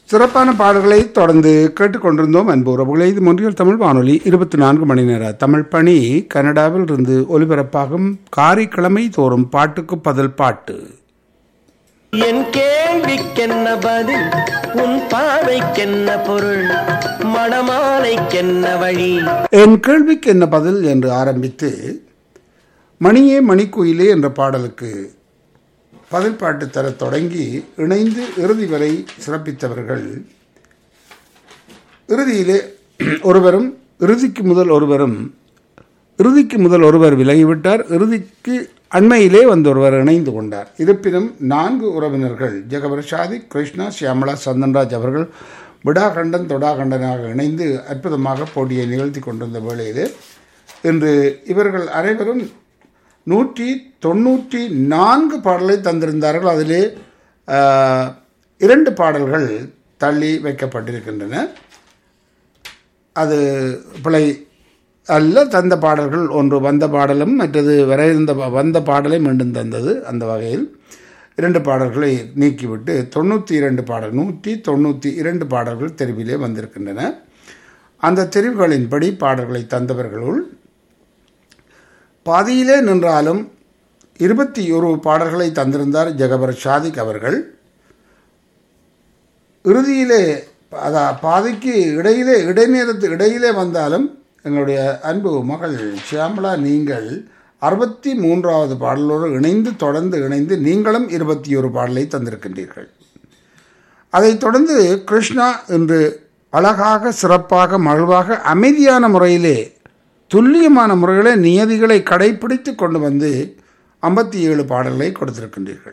சிறப்பான பாடல்களை தொடர்ந்து கேட்டுக்கொண்டிருந்தோம் அன்பு உறவுகளை இது மொன்றியல் தமிழ் வானொலி இருபத்தி நான்கு மணி நேர தமிழ் பணி கனடாவில் இருந்து ஒலிபரப்பாகும் காரிக்கிழமை தோறும் பாட்டுக்கு பதில் பாட்டு என் கேள்விக்கென்ன பதில் உன் பார்வைக்கென்ன பொருள் மணமாலைக்கென்ன வழி என் கேள்விக்கு என்ன பதில் என்று ஆரம்பித்து மணியே மணிக்குயிலே என்ற பாடலுக்கு பதில் பாட்டு தரத் தொடங்கி இணைந்து இறுதி வரை சிறப்பித்தவர்கள் இறுதியிலே ஒருவரும் இறுதிக்கு முதல் ஒருவரும் இறுதிக்கு முதல் ஒருவர் விலகிவிட்டார் இறுதிக்கு அண்மையிலே வந்து ஒருவர் இணைந்து கொண்டார் இருப்பினும் நான்கு உறவினர்கள் ஜெகபர் ஷாதிக் கிருஷ்ணா சியாமலா சந்தன்ராஜ் அவர்கள் விடாகண்டன் தொடாகண்டனாக இணைந்து அற்புதமாக போட்டியை நிகழ்த்தி கொண்டிருந்த வேளையிலே இன்று இவர்கள் அனைவரும் நூற்றி தொண்ணூற்றி நான்கு பாடலை தந்திருந்தார்கள் அதிலே ஆஹ், இரண்டு பாடல்கள் தள்ளி வைக்கப்பட்டிருக்கின்றன அது பிழை அல்ல தந்த பாடல்கள் ஒன்று வந்த பாடலும் மற்றது வர இருந்த பா- வந்த பாடலை மீண்டும் தந்தது அந்த வகையில் இரண்டு பாடல்களை நீக்கிவிட்டு தொண்ணூற்றி இரண்டு பாடல் நூற்றி தொண்ணூற்றி இரண்டு பாடல்கள் தெரிவிலே வந்திருக்கின்றன அந்த தெரிவுகளின்படி பாடல்களை தந்தவர்களுள் பாதியிலே நின்றாலும் இருபத்தி ஒரு பாடல்களை தந்திருந்தார் ஜெகபர் ஷாதிக் அவர்கள் இறுதியிலே அதா பாதிக்கு இடையிலே இடைநேரத்து இடையிலே வந்தாலும் எங்களுடைய அன்பு மகள் ஷியாமலா நீங்கள் அறுபத்தி மூன்றாவது பாடலோடு இணைந்து தொடர்ந்து இணைந்து நீங்களும் இருபத்தி ஒரு பாடலை தந்திருக்கின்றீர்கள் அதைத் தொடர்ந்து கிருஷ்ணா என்று அழகாக சிறப்பாக மகிழ்வாக அமைதியான முறையிலே துல்லியமான முறையிலே நியதிகளை கடைபிடித்து கொண்டு வந்து ஐம்பத்தி ஏழு பாடல்களை கொடுத்திருக்கின்றீர்கள்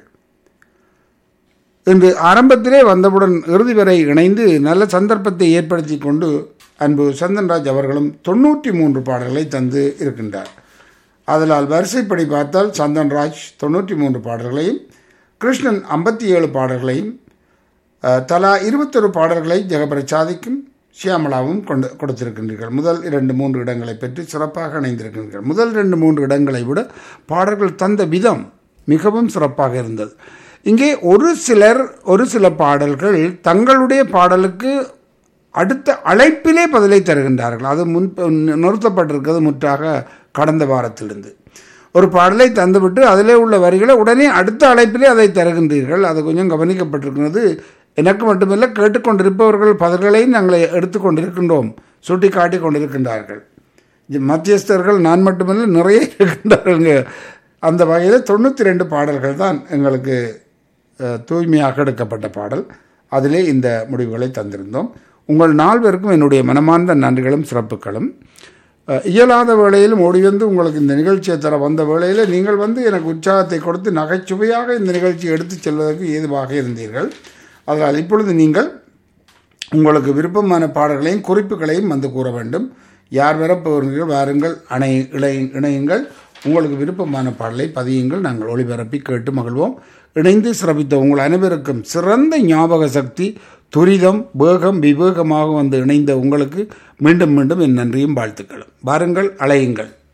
இன்று ஆரம்பத்திலே வந்தவுடன் இறுதி வரை இணைந்து நல்ல சந்தர்ப்பத்தை ஏற்படுத்தி கொண்டு அன்பு சந்தன்ராஜ் அவர்களும் தொண்ணூற்றி மூன்று பாடல்களை தந்து இருக்கின்றார் அதனால் வரிசைப்படி பார்த்தால் சந்தன்ராஜ் தொண்ணூற்றி மூன்று பாடல்களையும் கிருஷ்ணன் ஐம்பத்தி ஏழு பாடல்களையும் அஹ், தலா இருபத்தொரு பாடல்களை ஜெகபிரசாதிக்கும் ஷியாமலாவும் கொண்டு கொடுத்திருக்கின்றீர்கள் முதல் இரண்டு மூன்று இடங்களை பெற்று சிறப்பாக இணைந்திருக்கின்றீர்கள் முதல் ரெண்டு மூன்று இடங்களை விட பாடல்கள் தந்த விதம் மிகவும் சிறப்பாக இருந்தது இங்கே ஒரு சிலர் ஒரு சில பாடல்கள் தங்களுடைய பாடலுக்கு அடுத்த அழைப்பிலே பதிலை தருகின்றார்கள் அது முன் நிறுத்தப்பட்டிருக்கிறது முற்றாக கடந்த வாரத்திலிருந்து ஒரு பாடலை தந்துவிட்டு அதிலே உள்ள வரிகளை உடனே அடுத்த அழைப்பிலே அதை தருகின்றீர்கள் அது கொஞ்சம் கவனிக்கப்பட்டிருக்கிறது எனக்கு மட்டுமல்ல கேட்டுக்கொண்டிருப்பவர்கள் பதில்களையும் நாங்கள் எடுத்துக்கொண்டிருக்கின்றோம் சுட்டி காட்டி கொண்டிருக்கின்றார்கள் இது மத்தியஸ்தர்கள் நான் மட்டுமல்ல நிறைய இருக்கின்றார்கள் அந்த வகையில் தொண்ணூற்றி ரெண்டு பாடல்கள் தான் எங்களுக்கு அஹ், தூய்மையாக எடுக்கப்பட்ட பாடல் அதிலே இந்த முடிவுகளை தந்திருந்தோம் உங்கள் நால்வருக்கும் என்னுடைய மனமார்ந்த நன்றிகளும் சிறப்புகளும் அஹ், இயலாத வேளையிலும் ஓடி வந்து உங்களுக்கு இந்த நிகழ்ச்சியை தர வந்த வேளையில் நீங்கள் வந்து எனக்கு உற்சாகத்தை கொடுத்து நகைச்சுவையாக இந்த நிகழ்ச்சியை எடுத்துச் செல்வதற்கு ஏதுவாக இருந்தீர்கள் அதனால் இப்பொழுது நீங்கள் உங்களுக்கு விருப்பமான பாடல்களையும் குறிப்புகளையும் வந்து கூற வேண்டும் யார் வரப்போகிறீர்கள் வாருங்கள் அணை இணை இணையுங்கள் உங்களுக்கு விருப்பமான பாடலை பதியுங்கள் நாங்கள் ஒளிபரப்பி கேட்டு மகிழ்வோம் இணைந்து சிறப்பித்த உங்கள் அனைவருக்கும் சிறந்த ஞாபக சக்தி துரிதம் வேகம் விவேகமாக வந்து இணைந்த உங்களுக்கு மீண்டும் மீண்டும் என் நன்றியும் வாழ்த்துக்களும் வாருங்கள் அலையுங்கள்